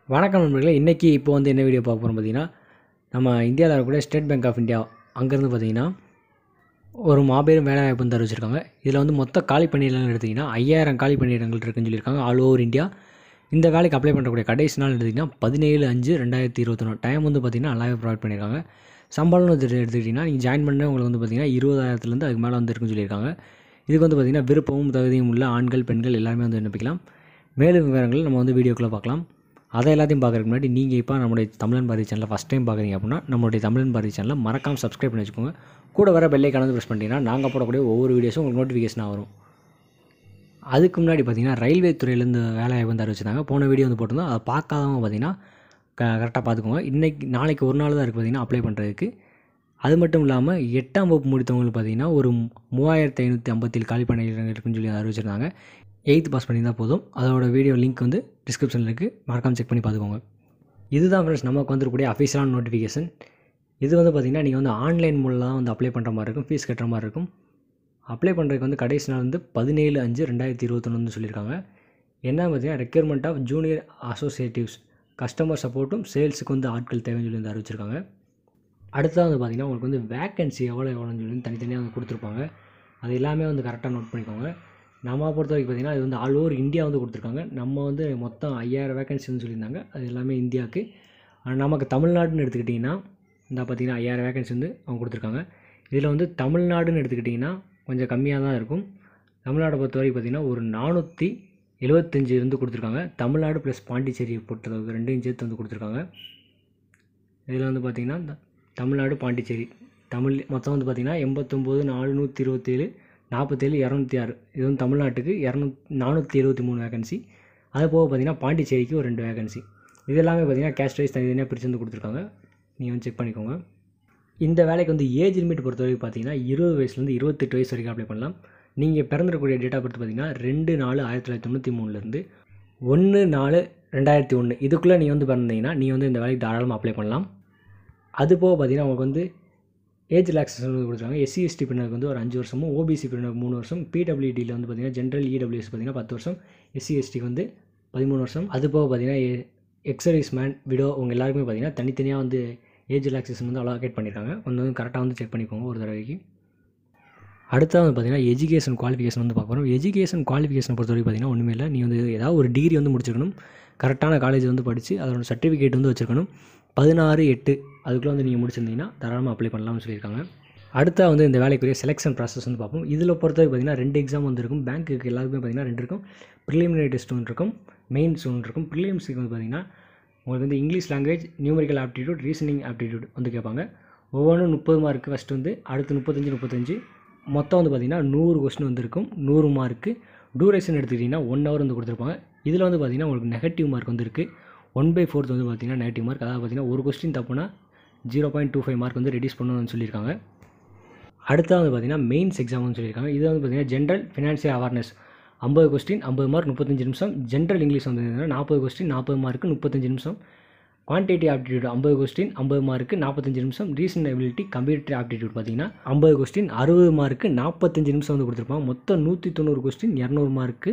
வணக்கம் நண்பர்களே இன்றைக்கி இப்போ வந்து என்ன வீடியோ பார்க்க போகிறோம் பார்த்தீங்கன்னா நம்ம இந்தியாவில் இருக்கக்கூடிய ஸ்டேட் பேங்க் ஆஃப் இந்தியா அங்கேருந்து பார்த்தீங்கன்னா ஒரு மாபெரும் வேலைவாய்ப்பு வந்து அறிவிச்சிருக்காங்க இதில் வந்து மொத்த காலி பணியிடங்கள் எடுத்திங்கன்னா ஐயாயிரம் காலி பணியிடங்கள் இருக்குன்னு சொல்லியிருக்காங்க ஆல் ஓவர் இந்தியா இந்த வேலைக்கு அப்ளை பண்ணுறக்கூடிய கடைசி நாள் எடுத்திங்கன்னா பதினேழு அஞ்சு ரெண்டாயிரத்தி இருபத்தொன்று டைம் வந்து பார்த்திங்கன்னா நல்லாவே ப்ரொவைட் பண்ணியிருக்காங்க சம்பளம்னு எடுத்து எடுத்துக்கிட்டிங்கன்னா நீங்கள் ஜாயின் பண்ண உங்களுக்கு வந்து பார்த்திங்கன்னா இருபதாயிரத்துலேருந்து அதுக்கு மேலே வந்து இருக்குன்னு சொல்லியிருக்காங்க இதுக்கு வந்து பார்த்திங்கன்னா விருப்பமும் தகுதியும் உள்ள ஆண்கள் பெண்கள் எல்லாருமே வந்து விண்ணப்பிக்கலாம் மேலும் விவரங்கள் நம்ம வந்து வீடியோக்குள்ளே பார்க்கலாம் அதை எல்லாத்தையும் பார்க்குறதுக்கு முன்னாடி நீங்கள் இப்போ நம்மளுடைய தமிழன் பாரதி சேனலை ஃபஸ்ட் டைம் பார்க்குறீங்க அப்படின்னா நம்மளுடைய தமிழன் பாரதி சேனலை மறக்காமல் சப்ஸ்கிரைப் பண்ணி வச்சுக்கோங்க கூட வர பெல்லை கலந்து ப்ரெஸ் பண்ணிட்டீங்கன்னா நாங்கள் போடக்கூடிய ஒவ்வொரு வீடியோஸும் உங்களுக்கு நோட்டிஃபிகேஷனாக வரும் அதுக்கு முன்னாடி பார்த்தீங்கன்னா ரயில்வே துறையிலேருந்து வேலையை வந்து அறிவிச்சிருந்தாங்க போன வீடியோ வந்து போட்டிருந்தோம் அதை பார்க்காதவங்க பார்த்தீங்கன்னா க கரெக்டாக பார்த்துக்கோங்க இன்றைக்கி நாளைக்கு ஒரு நாள் தான் இருக்குது பார்த்தீங்கன்னா அப்ளை பண்ணுறதுக்கு அது மட்டும் இல்லாமல் எட்டாம் வகுப்பு முடித்தவங்களுக்கு பார்த்தீங்கன்னா ஒரு மூவாயிரத்து ஐநூற்றி ஐம்பத்தேழு காலி பணியிடங்கள் இருக்குன்னு சொல்லி அறிவிச்சிருந்தாங்க எயித்து பாஸ் பண்ணியிருந்தால் போதும் அதோட வீடியோ லிங்க் வந்து டிஸ்கிரிப்ஷனில் இருக்குது மறக்காமல் செக் பண்ணி பார்த்துக்கோங்க இதுதான் ஃப்ரெண்ட்ஸ் நமக்கு வந்துருக்கூடிய அஃபீஷியலான நோட்டிஃபிகேஷன் இது வந்து பார்த்திங்கன்னா நீங்கள் வந்து ஆன்லைன் மூலம் வந்து அப்ளை பண்ணுற மாதிரி இருக்கும் ஃபீஸ் கட்டுற மாதிரி இருக்கும் அப்ளை பண்ணுறதுக்கு வந்து கடைசி நாள் வந்து பதினேழு அஞ்சு ரெண்டாயிரத்தி இருபத்தொன்னு சொல்லியிருக்காங்க என்ன பார்த்தீங்கன்னா requirement of junior associatives customer சப்போர்ட்டும் சேல்ஸுக்கு வந்து ஆட்கள் தேவைன்னு சொல்லி வந்து அறிவிச்சிருக்காங்க அடுத்தது வந்து பார்த்திங்கன்னா உங்களுக்கு வந்து வேக்கன்சி எவ்வளோ எவ்வளோன்னு சொல்லி தனித்தனியாக வந்து கொடுத்துருப்பாங்க அது எல்லாமே வந்து கரெக்டாக நோட் பண்ணிக்கோங்க நம்ம பொறுத்த வரைக்கும் பார்த்திங்கன்னா இது வந்து ஆல் ஓவர் இந்தியா வந்து கொடுத்துருக்காங்க நம்ம வந்து மொத்தம் ஐயாயிரம் வேகன்சின்னு சொல்லியிருந்தாங்க அது எல்லாமே இந்தியாவுக்கு ஆனால் நமக்கு தமிழ்நாடுன்னு எடுத்துக்கிட்டிங்கன்னா இந்த பார்த்திங்கன்னா ஐயாயிரம் வேகன்சி வந்து அவங்க கொடுத்துருக்காங்க இதில் வந்து தமிழ்நாடுன்னு எடுத்துக்கிட்டிங்கன்னா கொஞ்சம் கம்மியாக தான் இருக்கும் தமிழ்நாடை பொறுத்த வரைக்கும் பார்த்திங்கன்னா ஒரு நானூற்றி எழுபத்தஞ்சி வந்து கொடுத்துருக்காங்க தமிழ்நாடு ப்ளஸ் பாண்டிச்சேரியை பொறுத்தளவுக்கு ரெண்டையும் சேர்த்து வந்து கொடுத்துருக்காங்க இதில் வந்து பார்த்திங்கன்னா இந்த தமிழ்நாடு பாண்டிச்சேரி தமிழ் மொத்தம் வந்து பார்த்திங்கன்னா எண்பத்தொம்போது நானூற்றி இருபத்தேழு நாற்பத்தேழு இரநூத்தி ஆறு இது வந்து தமிழ்நாட்டுக்கு இரநூத் நானூற்றி எழுபத்தி மூணு வேகன்சி அது போக பார்த்திங்கன்னா பாண்டிச்சேரிக்கு ஒரு ரெண்டு வேகன்சி இது எல்லாமே பார்த்திங்கன்னா கேஸ்ட் வைஸ் தனித்தனியாக பிரித்து வந்து கொடுத்துருக்காங்க நீங்கள் வந்து செக் பண்ணிக்கோங்க இந்த வேலைக்கு வந்து ஏஜ் லிமிட் பொறுத்த வரைக்கும் பார்த்தீங்கன்னா இருபது வயசுலேருந்து இருபத்தெட்டு வயசு வரைக்கும் அப்ளை பண்ணலாம் நீங்கள் பிறந்திருக்கக்கூடிய டேட் ஆஃப் பர்த் பார்த்தீங்கன்னா ரெண்டு நாலு ஆயிரத்தி தொள்ளாயிரத்தி தொண்ணூற்றி மூணுலேருந்து ஒன்று நாலு ரெண்டாயிரத்தி ஒன்று இதுக்குள்ளே நீங்கள் வந்து பிறந்தீங்கன்னா நீங்கள் வந்து இந்த வேலைக்கு தாராளமாக அப்ளை பண்ணலாம் அது போக பார்த்தீங்கன்னா உங்களுக்கு வந்து ஏஜ் ரிலாக்ஸேஷன் வந்து கொடுத்துருக்காங்க எஸ்சி எஸ்டி பிரினருக்கு வந்து ஒரு அஞ்சு வருஷமும் ஓபிசி பிரினருக்கு மூணு வருஷம் பிடபிள்யூடியில் வந்து பார்த்திங்கன்னா ஜென்ரல் இடபிள்யூஎஸ் பார்த்திங்கன்னா பத்து வருஷம் எஸ்சி எஸ்டிக்கு வந்து பதிமூணு வருஷம் அது போக பார்த்திங்கன்னா எக்ஸர்வீஸ் மேன் விடோ உங்கள் எல்லாருக்குமே பார்த்திங்கன்னா தனித்தனியாக வந்து ஏஜ் ரிலாக்ஸேஷன் வந்து அலோகேட் பண்ணியிருக்காங்க கொஞ்சம் வந்து கரெக்டாக வந்து செக் பண்ணிக்கோங்க ஒரு தடவைக்கு அடுத்தது வந்து பார்த்திங்கன்னா எஜுகேஷன் குவாலிஃபிகேஷன் வந்து பார்க்க போகிறோம் எஜுகேஷன் குவாலிஃபிகேஷன் பொறுத்த வரைக்கும் பார்த்திங்கன்னா ஒன்றுமே இல்லை நீ வந்து ஏதாவது ஒரு டிகிரி வந்து முடிச்சிருக்கணும் கரெக்டான காலேஜ் வந்து படித்து அதோட சர்டிஃபிகேட் வந்து வச்சுருக்கணும் பதினாறு எட்டு அதுக்குள்ளே வந்து நீங்கள் முடிச்சிருந்தீங்கன்னா தாராளமாக அப்ளை பண்ணலாம்னு சொல்லியிருக்காங்க அடுத்த வந்து இந்த வேலைக்குரிய செலெக்ஷன் ப்ராசஸ் வந்து பார்ப்போம் இதில் பொறுத்தவரைக்கும் பார்த்திங்கன்னா ரெண்டு எக்ஸாம் வந்து இருக்கும் பேங்க்குக்கு எல்லாருக்குமே பார்த்திங்கன்னா ரெண்டு இருக்கும் ப்ரிலிமினரி டெஸ்ட் ஒன்று இருக்கும் மெயின்ஸ் ஒன்று இருக்கும் ப்ரிலிம்ஸுக்கு வந்து பார்த்திங்கன்னா உங்களுக்கு வந்து English language numerical aptitude reasoning aptitude வந்து கேட்பாங்க ஒவ்வொன்றும் முப்பது மார்க்கு ஃபஸ்ட்டு வந்து அடுத்து முப்பத்தஞ்சு முப்பத்தஞ்சு மொத்தம் வந்து பார்த்திங்கன்னா நூறு கொஸ்டின் வந்து இருக்கும் நூறு மார்க்கு டூரேஷன் எடுத்துக்கிட்டிங்கன்னா ஒன் ஹவர் வந்து கொடுத்துருப்பாங்க இதில் வந்து பார்த்திங்கன்னா உங்களுக்கு நெகட்டிவ் மார்க் வந்து இருக்குது ஒன் பை ஃபோர்த் வந்து பார்த்திங்கன்னா நெகட்டிவ் மார்க் அதாவது பார்த்திங்கன்னா ஒரு கொஸ்டின் தப்புனா zero point two five mark வந்து ரெடியூஸ் பண்ணணும்னு சொல்லியிருக்காங்க அடுத்தது வந்து பார்த்திங்கன்னா மெயின்ஸ் எக்ஸாம்னு சொல்லியிருக்காங்க இது வந்து பார்த்திங்கன்னா ஜென்ரல் ஃபினான்ஷியல் அவேர்னஸ் ஐம்பது கொஸ்டின் ஐம்பது மார்க் முப்பத்தஞ்சு நிமிஷம் ஜென்ரல் இங்கிலீஷ் வந்து நாற்பது கொஸ்டின் நாற்பது மார்க்கு முப்பத்தஞ்சு நிமிஷம் குவான்டிட்டி ஆப்டிடியூட் ஐம்பது கொஸ்டின் ஐம்பது மார்க்கு நாற்பத்தஞ்சு நிமிஷம் ரீசனபிலிட்டி கம்ப்யூட்டர் ஆப்டிடியூட் பார்த்தீங்கன்னா ஐம்பது கொஸ்டின் அறுபது மார்க்கு நாற்பத்தஞ்சு நிமிஷம் வந்து கொடுத்துருப்பாங்க மொத்தம் நூற்றி தொண்ணூறு கொஸ்டின் இரநூறு mark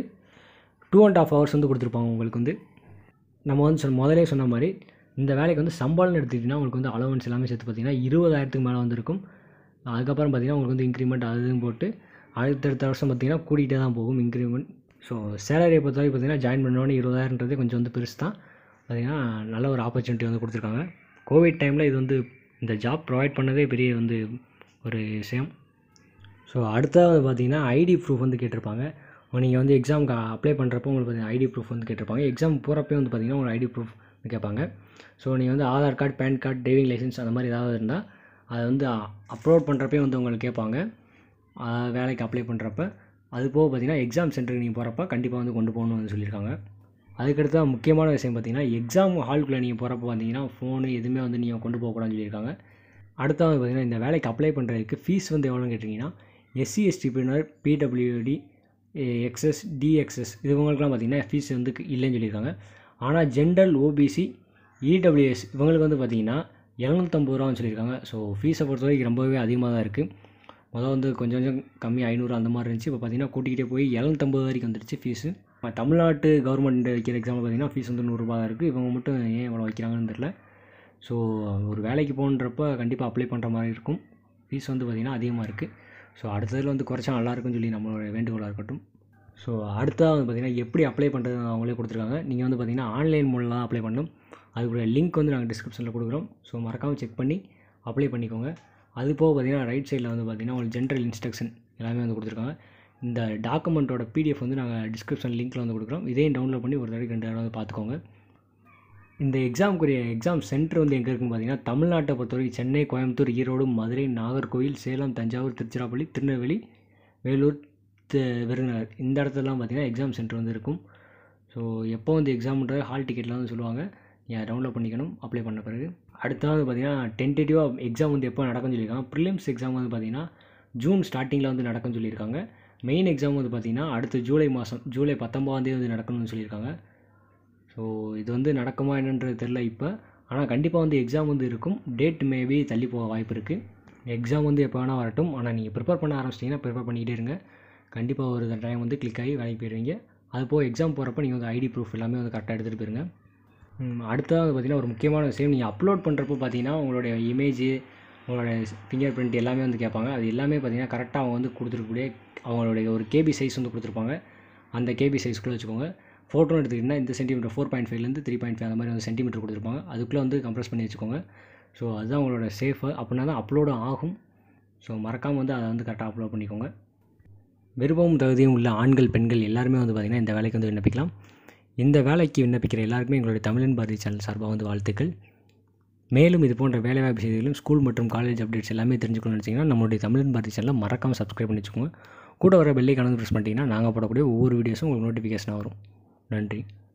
two and half hours வந்து கொடுத்துருப்பாங்க உங்களுக்கு வந்து நம்ம வந்து சொன்ன முதலே சொன்ன மாதிரி இந்த வேலைக்கு வந்து சம்பளம்னு எடுத்துக்கிட்டிங்கன்னா உங்களுக்கு வந்து அலவன்ஸ் எல்லாமே சேர்த்து பார்த்தீங்கன்னா இருபதாயிரத்துக்கு மேலே வந்துருக்கும் அதுக்கப்புறம் பார்த்திங்கன்னா உங்களுக்கு வந்து இன்க்ரிமெண்ட் அது இதுன்னு போட்டு அடுத்தடுத்த வருஷம் பார்த்திங்கன்னா கூட்டிகிட்டே தான் போகும் இன்க்ரிமெண்ட் ஸோ சேலரியை பொறுத்த வரைக்கும் பார்த்திங்கன்னா ஜாயின் பண்ணோன்னே இருபதாயிரன்றதே கொஞ்சம் வந்து பெருசு தான் பார்த்திங்கன்னா நல்ல ஒரு ஆப்பர்ச்சுனிட்டி வந்து கொடுத்துருக்காங்க கோவிட் டைமில் இது வந்து இந்த ஜாப் ப்ரொவைட் பண்ணதே பெரிய வந்து ஒரு விஷயம் ஸோ அடுத்தது பார்த்திங்கன்னா ஐடி ப்ரூஃப் வந்து கேட்டிருப்பாங்க நீங்கள் வந்து எக்ஸாமுக்கு அப்ளை பண்ணுறப்போ உங்களுக்கு பார்த்தீங்கன்னா ஐடி ப்ரூஃப் வந்து கேட்டிருப்பாங்க எக்ஸாம் போகிறப்பே வந்து பார்த்திங்கன்னா உங்களுக்கு ஐடி ப்ரூஃப் கேட்பாங்க ஸோ நீங்கள் வந்து Aadhaar card pan card driving licence அந்த மாதிரி ஏதாவது இருந்தால் அதை வந்து அப்லோட் பண்ணுறப்பே வந்து உங்களுக்கு கேட்பாங்க வேலைக்கு அப்ளை பண்ணுறப்ப அது போக பார்த்திங்கன்னா எக்ஸாம் சென்டருக்கு நீங்கள் போகிறப்ப கண்டிப்பாக வந்து கொண்டு போகணும்னு சொல்லியிருக்காங்க அதுக்கடுத்த முக்கியமான விஷயம் பார்த்திங்கன்னா எக்ஸாம் ஹாலுக்குள்ளே நீங்கள் போகிறப்ப பார்த்தீங்கன்னா ஃபோனு எதுவுமே வந்து நீங்கள் கொண்டு போகக்கூடாதுன்னு சொல்லியிருக்காங்க அடுத்தது பார்த்திங்கன்னா இந்த வேலைக்கு அப்ளை பண்ணுறதுக்கு ஃபீஸ் வந்து எவ்வளோன்னு கேட்டிங்கன்னா எஸ்சி எஸ்டி பிரினர் பிடபிள்யூடி எக்ஸஸ் டிஎக்ஸஸ் இவங்களுக்குலாம் பார்த்திங்கன்னா ஃபீஸ் வந்து இல்லைன்னு சொல்லியிருக்காங்க ஆனால் ஜென்ரல் ஓபிசி இடபிள்யூஎஸ் இவங்களுக்கு வந்து பார்த்திங்கன்னா இரநூத்தம்பது ரூபான்னு சொல்லியிருக்காங்க ஸோ ஃபீஸை பொறுத்த வரைக்கும் ரொம்பவே அதிகமாக தான் இருக்குது முதல் வந்து கொஞ்சம் கொஞ்சம் கம்மி ஐநூறு அந்த மாதிரி இருந்துச்சு இப்போ பார்த்திங்கன்னா கூட்டிகிட்டே போய் இரநூத்தம்பது வரைக்கும் வந்துருச்சு ஃபீஸு தமிழ்நாட்டு கவர்மெண்ட் வைக்கிற எக்ஸாமில் பார்த்தீங்கன்னா ஃபீஸ் வந்து நூறுரூபா தான் இருக்குது இவங்க மட்டும் ஏன் இவ்வளோ வைக்கிறாங்கன்னு தெரில ஸோ ஒரு வேலைக்கு போகன்றப்ப கண்டிப்பாக அப்ளை பண்ணுற மாதிரி இருக்கும் ஃபீஸ் வந்து பார்த்திங்கன்னா அதிகமாக இருக்குது ஸோ அடுத்ததில் வந்து குறைச்சா நல்லாயிருக்கும்னு சொல்லி நம்மளோட வேண்டுகோளாக இருக்கட்டும் ஸோ அடுத்ததாக வந்து பார்த்திங்கன்னா எப்படி அப்ளை பண்ணுறது அவங்களே கொடுத்துருக்காங்க நீங்கள் வந்து பார்த்திங்கன்னா ஆன்லைன் மூலம் தான் அப்ளை பண்ணணும் அதுக்குரிய லிங்க் வந்து நாங்கள் டிஸ்கிரிப்ஷனில் கொடுக்குறோம் ஸோ மறக்காமல் செக் பண்ணி அப்ளை பண்ணிக்கோங்க அது போக பார்த்திங்கன்னா ரைட் சைடில் வந்து பார்த்திங்கன்னா உங்களுக்கு ஜென்ரல் இன்ஸ்ட்ரக்ஷன் எல்லாமே வந்து கொடுத்துருக்காங்க இந்த டாக்குமெண்ட்டோட பிடிஎஃப் வந்து நாங்கள் டிஸ்கிரிப்ஷன் லிங்க்கில் வந்து கொடுக்குறோம் இதையும் டவுன்லோட் பண்ணி ஒரு தடவை ரெண்டு தடவை வந்து பார்த்துக்கோங்க இந்த எக்ஸாமுக்குரிய எக்ஸாம் சென்டர் வந்து எங்கே இருக்குன்னு பார்த்தீங்கன்னா தமிழ்நாட்டை பொறுத்தவரைக்கும் சென்னை கோயம்புத்தூர் ஈரோடு மதுரை நாகர்கோவில் சேலம் தஞ்சாவூர் திருச்சிராப்பள்ளி திருநெல்வேலி வேலூர் த- விருதுநகர் இந்த இடத்துலலாம் பார்த்தீங்கன்னா எக்ஸாம் சென்டர் வந்து இருக்கும் ஸோ எப்போ வந்து எக்ஸாம்ன்ற ஹால் டிக்கெட்லாம் வந்து சொல்லுவாங்க நீங்கள் டவுன்லோட் பண்ணிக்கணும் அப்ளை பண்ண பிறகு அடுத்தாவது பார்த்தீங்கன்னா டென்டேட்டிவாக எக்ஸாம் வந்து எப்போ நடக்கும்னு சொல்லியிருக்காங்க ப்ரிலிம்ஸ் எக்ஸாம் வந்து பார்த்தீங்கன்னா ஜூன் ஸ்டார்டிங்கில் வந்து நடக்கும்னு சொல்லியிருக்காங்க மெயின் எக்ஸாம் வந்து பார்த்தீங்கன்னா அடுத்த ஜூலை மாதம் ஜூலை பத்தொம்பதாந்தேதி வந்து நடக்கணும்னு சொல்லியிருக்காங்க ஸோ இது வந்து நடக்குமா என்னன்றது தெரில இப்போ ஆனால் கண்டிப்பாக வந்து எக்ஸாம் வந்து இருக்கும் டேட் மேபி தள்ளி போக வாய்ப்பு இருக்குது எக்ஸாம் வந்து எப்போ வேணால் வரட்டும் ஆனால் நீங்கள் ப்ரிப்பேர் பண்ண ஆரம்பிச்சிட்டிங்கன்னா ப்ரிப்பேர் பண்ணிக்கிட்டே இருங்க கண்டிப்பாக ஒரு டைம் வந்து கிளிக் ஆகி வேலைக்கு போயிடுவீங்க அது போக எக்ஸாம் போகிறப்ப நீங்கள் வந்து ஐடி ப்ரூஃப் எல்லாமே வந்து கரெக்டாக எடுத்துகிட்டு போயிருங்க ம், அடுத்தது பார்த்தீங்கன்னா ஒரு முக்கியமான விஷயம் நீங்கள் அப்லோட் பண்ணுறப்போ பார்த்தீங்கன்னா உங்களுடைய இமேஜ் உங்களோட ஃபிங்கர் பிரிண்ட் எல்லாமே வந்து கேட்பாங்க அது எல்லாமே பார்த்தீங்கன்னா கரெக்டாக அவங்க வந்து கொடுத்துருக்கக்கூடிய அவங்களுடைய ஒரு கேபி சைஸ் வந்து கொடுத்துருப்பாங்க அந்த கேபி சைஸ்க்குள்ளே வச்சுக்கோங்க ஃபோட்டோ எடுத்துக்கிட்டிங்கன்னா இந்த சென்டிமீட்டர் ஃபோர் பாயிண்ட் ஃபைவ்லேருந்து த்ரீ பாயிண்ட் ஃபைவ் அந்த மாதிரி வந்து சென்டிமீட்டர் கொடுத்துருப்பாங்க அதுக்குள்ளே வந்து கம்ப்ரஸ் பண்ணி வச்சுக்கோங்க ஸோ அதுதான் உங்களோட சேஃபு அப்படின்னா தான் அப்லோடும் ஆகும் ஸோ மறக்காமல் வந்து அதை வந்து கரெக்டாக அப்லோட் பண்ணிக்கோங்க விருப்பமும் தகுதியும் உள்ள ஆண்கள் பெண்கள் எல்லாருமே வந்து பார்த்திங்கன்னா இந்த வேலைக்கு வந்து விண்ணப்பிக்கலாம் இந்த வேலைக்கு விண்ணப்பிக்கிற எல்லாருக்குமே எங்களுடைய தமிழன் பாரதி சேனல் சார்பாக வந்து வாழ்த்துக்கள் மேலும் இது போன்ற வேலைவாய்ப்பு செய்திகளும் ஸ்கூல் மற்றும் காலேஜ் அப்டேட்ஸ் எல்லாமே தெரிஞ்சுக்கணும்னு நினச்சிங்கன்னா நம்மளுடைய தமிழன் பாரதி சேனலை மறக்காமல் சப்ஸ்கிரைப் பண்ணி வச்சுக்கோங்க கூட வர பெல்லை கலந்து ப்ரெஸ் பண்ணிட்டீங்கன்னா நாங்கள் போடக்கூடிய ஒவ்வொரு வீடியோஸும் உங்களுக்கு நோட்டிஃபிகேஷனாக வரும் நன்றி